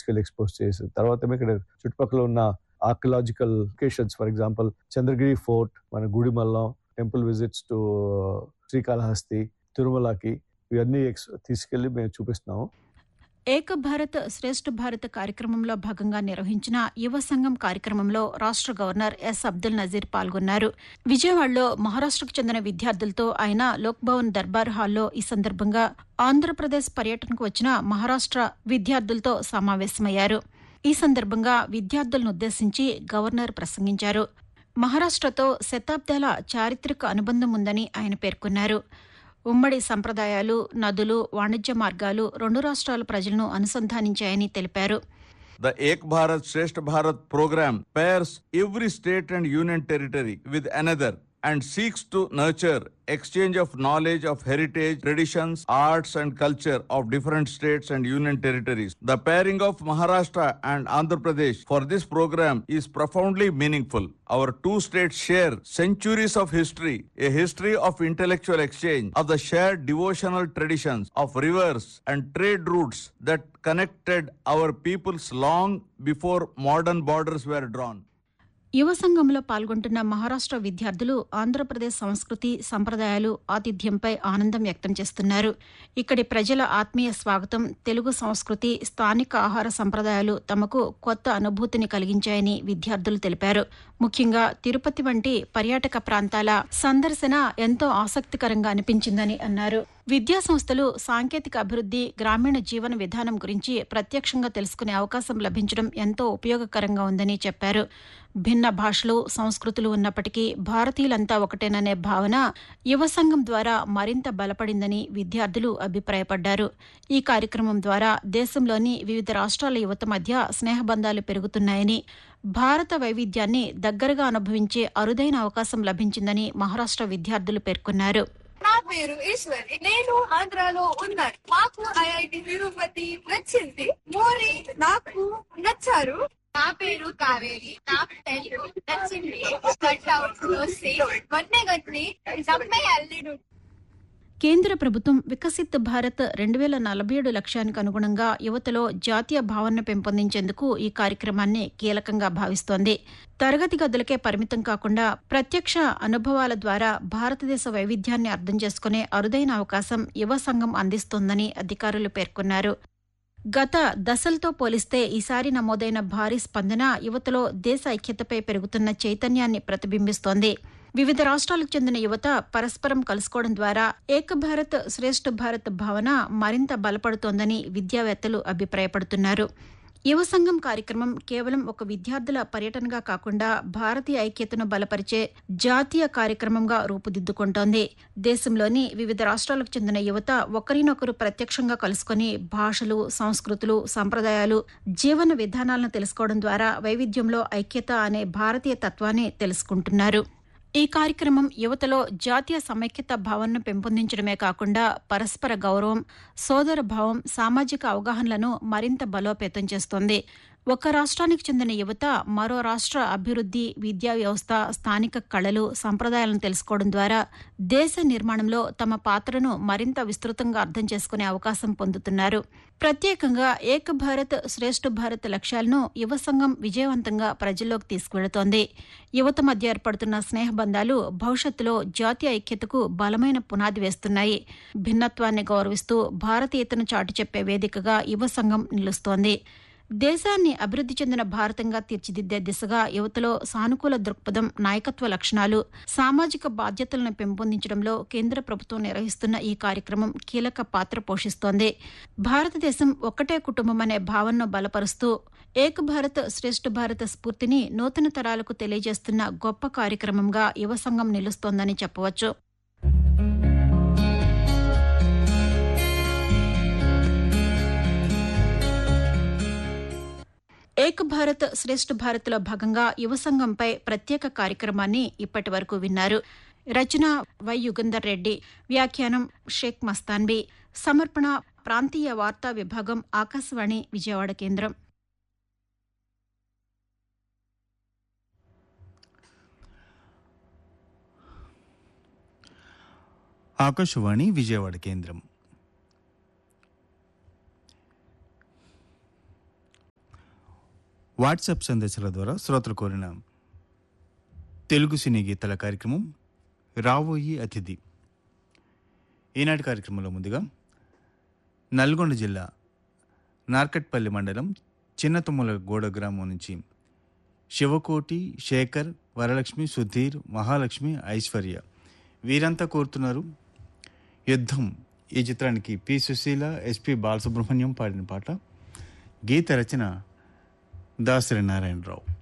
తీసుకెళ్లి ఎక్స్పోజ్ చేసి తర్వాత ఏమో ఇక్కడ చుట్టుపక్కల ఉన్న archaeological locations for example Chandragiri fort మన Gudimallam temple visits to Srikalahasti తిరుమలకి ఇవన్నీ ఎక్స్ తీసుకెళ్లి మేము చూపిస్తున్నాము ఏక భారత్ శ్రేష్ఠ భారత్ కార్యక్రమంలో భాగంగా నిర్వహించిన యువ సంఘం కార్యక్రమంలో రాష్ట్ర గవర్నర్ ఎస్ అబ్దుల్ నజీర్ పాల్గొన్నారు విజయవాడలో మహారాష్ట్రకు చెందిన విద్యార్థులతో ఆయన లోక్భవన్ దర్బార్ హాల్లో ఈ సందర్భంగా ఆంధ్రప్రదేశ్ పర్యటనకు వచ్చిన మహారాష్ట్ర విద్యార్థులతో సమావేశమయ్యారు ఈ సందర్భంగా విద్యార్థులను ఉద్దేశించి గవర్నర్ ప్రసంగించారు మహారాష్ట్రతో శతాబ్దాల చారిత్రక అనుబంధం ఉందని ఆయన పేర్కొన్నారు ఉమ్మడి సంప్రదాయాలు నదులు వాణిజ్య మార్గాలు రెండు రాష్ట్రాల ప్రజలను అనుసంధానించాయని తెలిపారు The Ek Bharat Shresth Bharat program pairs every state and union territory with another and seeks to nurture exchange of knowledge of heritage, traditions, arts and culture of different states and union territories. The pairing of Maharashtra and Andhra Pradesh for this program is profoundly meaningful. Our two states share centuries of history, a history of intellectual exchange, of the shared devotional traditions, of rivers and trade routes that connected our peoples long before modern borders were drawn. యువ సంఘంలో పాల్గొంటున్న మహారాష్ట్ర విద్యార్థులు ఆంధ్రప్రదేశ్ సంస్కృతి సంప్రదాయాలు ఆతిథ్యంపై ఆనందం వ్యక్తం చేస్తున్నారు ఇక్కడి ప్రజల ఆత్మీయ స్వాగతం తెలుగు సంస్కృతి స్థానిక ఆహార సంప్రదాయాలు తమకు కొత్త అనుభూతిని కలిగించాయని విద్యార్థులు తెలిపారు ముఖ్యంగా తిరుపతి వంటి పర్యాటక ప్రాంతాల సందర్శన ఎంతో ఆసక్తికరంగా అనిపించిందని అన్నారు విద్యా సంస్థలు సాంకేతిక అభివృద్ధి గ్రామీణ జీవన విధానం గురించి ప్రత్యక్షంగా తెలుసుకునే అవకాశం లభించడం ఎంతో ఉపయోగకరంగా ఉందని చెప్పారు భిన్న భాషలు సంస్కృతులు ఉన్నప్పటికీ భారతీయులంతా ఒకటేననే భావన యువ సంఘం ద్వారా మరింత బలపడిందని విద్యార్థులు అభిప్రాయపడ్డారు ఈ కార్యక్రమం ద్వారా దేశంలోని వివిధ రాష్ట్రాల యువత మధ్య స్నేహబంధాలు పెరుగుతున్నాయని భారత వైవిధ్యాన్ని దగ్గరగా అనుభవించే అరుదైన అవకాశం లభించిందని మహారాష్ట్ర విద్యార్థులు పేర్కొన్నారు నా పేరు ఈశ్వరి నేను ఆంధ్రాలో ఉన్నాను మాకు ఐఐటి తిరుపతి నచ్చింది మోరీ నాకు నచ్చారు నా పేరు కావేరి నాకు తెలుగు నచ్చింది కట్అవుట్ దోసి వన్నెగట్టి నమ్మే అల్లిడు కేంద్ర ప్రభుత్వం వికసిత్ భారత్ రెండు వేల నలభై ఏడు లక్ష్యానికి అనుగుణంగా యువతలో జాతీయ భావనను పెంపొందించేందుకు ఈ కార్యక్రమాన్ని కీలకంగా భావిస్తోంది తరగతి గదులకే పరిమితం కాకుండా ప్రత్యక్ష అనుభవాల ద్వారా భారతదేశ వైవిధ్యాన్ని అర్థం చేసుకునే అరుదైన అవకాశం యువ సంఘం అందిస్తోందని అధికారులు పేర్కొన్నారు గత దశలతో పోలిస్తే ఈసారి నమోదైన భారీ స్పందన యువతలో దేశ ఐక్యతపై పెరుగుతున్న చైతన్యాన్ని ప్రతిబింబిస్తోంది వివిధ రాష్ట్రాలకు చెందిన యువత పరస్పరం కలుసుకోవడం ద్వారా ఏక భారత్ శ్రేష్ఠ భారత్ భావన మరింత బలపడుతోందని విద్యావేత్తలు అభిప్రాయపడుతున్నారు యువ సంఘం కార్యక్రమం కేవలం ఒక విద్యార్థుల పర్యటనగా కాకుండా భారతీయ ఐక్యతను బలపరిచే జాతీయ కార్యక్రమంగా రూపుదిద్దుకుంటోంది దేశంలోని వివిధ రాష్ట్రాలకు చెందిన యువత ఒకరినొకరు ప్రత్యక్షంగా కలుసుకొని భాషలు సంస్కృతులు సంప్రదాయాలు జీవన విధానాలను తెలుసుకోవడం ద్వారా వైవిధ్యంలో ఐక్యత అనే భారతీయ తత్వాన్ని తెలుసుకుంటున్నారు ఈ కార్యక్రమం యువతలో జాతీయ సమైక్యత భావనను పెంపొందించడమే కాకుండా పరస్పర గౌరవం సోదర భావం సామాజిక అవగాహనలను మరింత బలోపేతం చేస్తోంది ఒక రాష్ట్రానికి చెందిన యువత మరో రాష్ట్ర అభివృద్ధి విద్యా వ్యవస్థ స్థానిక కళలు సంప్రదాయాలను తెలుసుకోవడం ద్వారా దేశ నిర్మాణంలో తమ పాత్రను మరింత విస్తృతంగా అర్థం చేసుకునే అవకాశం పొందుతున్నారు ప్రత్యేకంగా ఏక భారత్ శ్రేష్ఠ భారత్ లక్ష్యాలను యువ సంఘం విజయవంతంగా ప్రజల్లోకి తీసుకువెళుతోంది యువత మధ్య ఏర్పడుతున్న స్నేహబంధాలు భవిష్యత్తులో జాతీయ ఐక్యతకు బలమైన పునాది వేస్తున్నాయి భిన్నత్వాన్ని గౌరవిస్తూ భారతీయతను చాటి చెప్పే వేదికగా యువ సంఘం నిలుస్తోంది దేశాన్ని అభివృద్ధి చెందిన భారతంగా తీర్చిదిద్దే దిశగా యువతలో సానుకూల దృక్పథం నాయకత్వ లక్షణాలు సామాజిక బాధ్యతలను పెంపొందించడంలో కేంద్ర ప్రభుత్వం నిర్వహిస్తున్న ఈ కార్యక్రమం కీలక పాత్ర పోషిస్తోంది భారతదేశం ఒక్కటే కుటుంబం అనే భావనను బలపరుస్తూ ఏక్ భారత్ శ్రేష్ఠ భారత స్ఫూర్తిని నూతన తరాలకు తెలియజేస్తున్న గొప్ప కార్యక్రమంగా యువ సంఘం నిలుస్తోందని చెప్పవచ్చు ఏక్ భారత్ శ్రేష్ఠ భారత్లో భాగంగా యువ సంఘంపై ప్రత్యేక కార్యక్రమాన్ని ఇప్పటి వరకు విన్నారు రచన వై యుగంధర్ రెడ్డి వ్యాఖ్యానం షేక్ మస్తాన్బీ సమర్పణ ప్రాంతీయ వార్తా విభాగం ఆకాశవాణి విజయవాడ కేంద్రం ఆకాశవాణి విజయవాడ కేంద్రం వాట్సాప్ సందేశాల ద్వారా శ్రోతలు కోరిన తెలుగు సినీ గీతాల కార్యక్రమం రావోయి అతిథి ఈనాటి కార్యక్రమంలో ముందుగా నల్గొండ జిల్లా నార్కట్పల్లి మండలం చిన్నతుమ్మల గోడ గ్రామం నుంచి శివకోటి శేఖర్ వరలక్ష్మి సుధీర్ మహాలక్ష్మి ఐశ్వర్య వీరంతా కోరుతున్నారు యుద్ధం ఈ చిత్రానికి పి సుశీల ఎస్పి బాలసుబ్రహ్మణ్యం పాడిన పాట గీత రచన దాసరి నారాయణరావు